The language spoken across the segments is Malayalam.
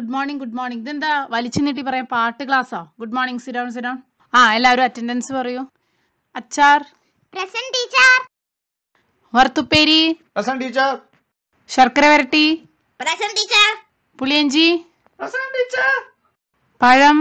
ഗുഡ് മോർണിംഗ് ഗുഡ് മോർണിംഗ് ഇതെന്താ വലിച്ചു നീട്ടി പറയാം പാട്ട് ക്ലാസ്സോ ഗുഡ് മോർണിംഗ് സിഡോൺ സിഡോൺ ആ എല്ലാവരും അറ്റൻഡൻസ് പറയൂ അച്ചാർ പ്രസന്റ് ടീച്ചർ വറുത്തുപ്പേരി പ്രസന്റ് ടീച്ചർ ശർക്കര വരട്ടി പ്രസന്റ് ടീച്ചർ പുളിയഞ്ചി പ്രസന്റ് ടീച്ചർ പഴം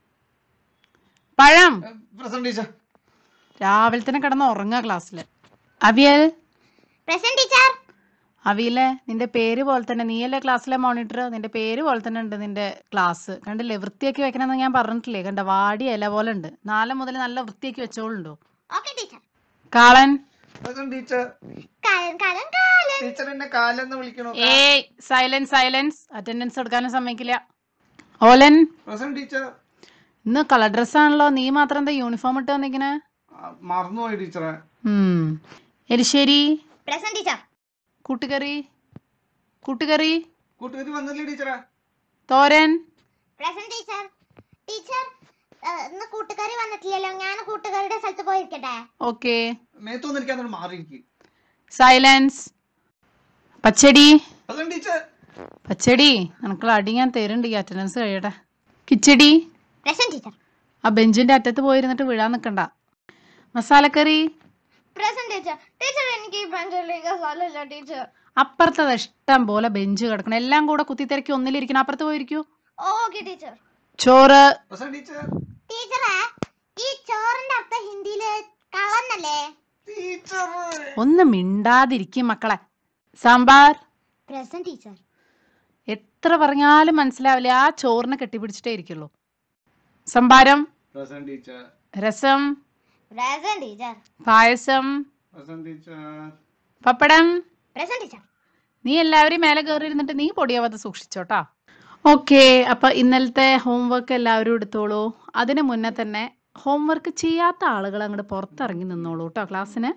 പഴം പ്രസന്റ് ടീച്ചർ രാവിലെ തന്നെ കിടന്ന് ഉറങ്ങുക ക്ലാസ്സിൽ അവിയൽ പ്രസന്റ് ടീച്ചർ അവിയലെ നിന്റെ പേര് പോലെ തന്നെ നീയല്ലേ ക്ലാസ്സിലെ മോണിറ്റർ നിന്റെ പേര് പോലെ തന്നെ ഉണ്ട് നിന്റെ ക്ലാസ് കണ്ടില്ലേ വൃത്തിയാക്കി വെക്കണമെന്ന് ഞാൻ പറഞ്ഞിട്ടില്ലേ കണ്ട വാടിയ ഇല പോലെ ഉണ്ട് നാളെ മുതൽ നല്ല വൃത്തിയാക്കി വെച്ചോളുണ്ടോ ഓക്കെ ടീച്ചർ കാളൻ പ്രസന്റ് ടീച്ചർ കാലൻ കാലൻ കാലൻ ടീച്ചർ എന്നെ കാലെന്ന് വിളിക്കണോ ഏയ് സൈലൻസ് സൈലൻസ് അറ്റൻഡൻസ് എടുക്കാനും സമ്മതിക്കില്ല ഓലൻ പ്രസന്റ് ടീച്ചർ ഇന്ന് കളർ ഡ്രസ്സാണല്ലോ നീ മാത്രം എന്താ യൂണിഫോം ഇട്ട് വന്നിക്കണേ മറന്നുപോയി ടീച്ചറെ ഉം എരിശ്ശേരി പ്രസന്റ് ടീച്ചർ കൂട്ടുകറി കൂട്ടുകറി കൂട്ടുകാരി വന്നില്ലേ ടീച്ചറെ തോരൻ പ്രസന്റ് ടീച്ചർ ടീച്ചർ ഇന്ന് കൂട്ടുകാരി വന്നിട്ടില്ലല്ലോ ഞാൻ കൂട്ടുകാരുടെ സ്ഥലത്ത് പോയിരിക്കട്ടെ ഓക്കെ മേത്തൊന്നും ഇരിക്കാൻ മാറിയിരിക്കും സൈലൻസ് പച്ചടി പ്രസന്റ് ടീച്ചർ പച്ചടി നിനക്കുള്ള അടി ഞാൻ തരുന്നുണ്ട് ഈ അറ്റൻഡൻസ് കഴിയട്ടെ കിച്ചടി പ്രസന്റ് ടീച്ചർ ആ ബെഞ്ചിന്റെ അറ്റത്ത് പോയിരുന്നിട്ട് വീഴാൻ നിൽക്കണ്ട മസാലക്കറി പ്രസന്റ് ടീച്ചർ ടീച്ചർ എനിക്ക് ഈ ബെഞ്ചിലേക്ക് സ്ഥലമില്ല ടീച്ചർ അപ്പുറത്തത് ഇഷ്ടം പോലെ ബെഞ്ച് കിടക്കണം എല്ലാം കൂടെ കുത്തിത്തിരക്കി ഒന്നിലിരിക്കണം അപ്പുറത്ത് പോയിരിക്കൂ ഓക്കെ ടീച്ചർ ചോറ് പ്രസന്റ് ടീച്ചർ ടീച്ചറെ ഈ ചോറിന്റെ അർത്ഥം ഹിന്ദിയില് കളന്നല്ലേ ടീച്ചർ ഒന്ന് മിണ്ടാതിരിക്കും മക്കളെ സാമ്പാർ പ്രസന്റ് ടീച്ചർ എത്ര പറഞ്ഞാലും മനസ്സിലാവില്ല ആ ചോറിനെ കെട്ടിപ്പിടിച്ചിട്ടേ ഇരിക്കുള്ളൂ സംഭാരം പ്രസന്റ് ടീച്ചർ രസം പ്രസന്റ് ടീച്ചർ പായസം പ്രസന്റ് ടീച്ചർ പപ്പടം പ്രസന്റ് ടീച്ചർ നീ എല്ലാവരും മേലെ കയറി ഇരുന്നിട്ട് നീ പൊടിയാവാതെ സൂക്ഷിച്ചോട്ടാ ഓക്കെ അപ്പൊ ഇന്നലത്തെ ഹോംവർക്ക് എല്ലാവരും എടുത്തോളൂ അതിന് മുന്നേ തന്നെ ഹോംവർക്ക് ചെയ്യാത്ത ആളുകൾ അങ്ങോട്ട് പുറത്തിറങ്ങി നിന്നോളൂ കേട്ടോ ക്ലാസ്സിന്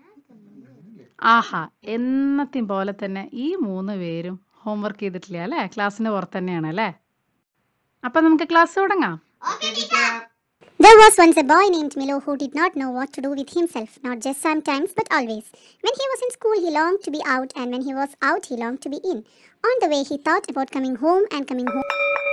ആഹാ എന്നത്തെയും പോലെ തന്നെ ഈ മൂന്ന് പേരും ഹോംവർക്ക് ചെയ്തിട്ടില്ല അല്ലേ ക്ലാസ്സിന് പുറത്ത് തന്നെയാണ് അല്ലേ അപ്പൊ നമുക്ക് ക്ലാസ് തുടങ്ങാം okay teacher There was once a boy named Milo who did not know what to do with himself, not just sometimes but always. When he was in school, he longed to be out, and when he was out, he longed to be in. On the way, he thought about coming home and coming home.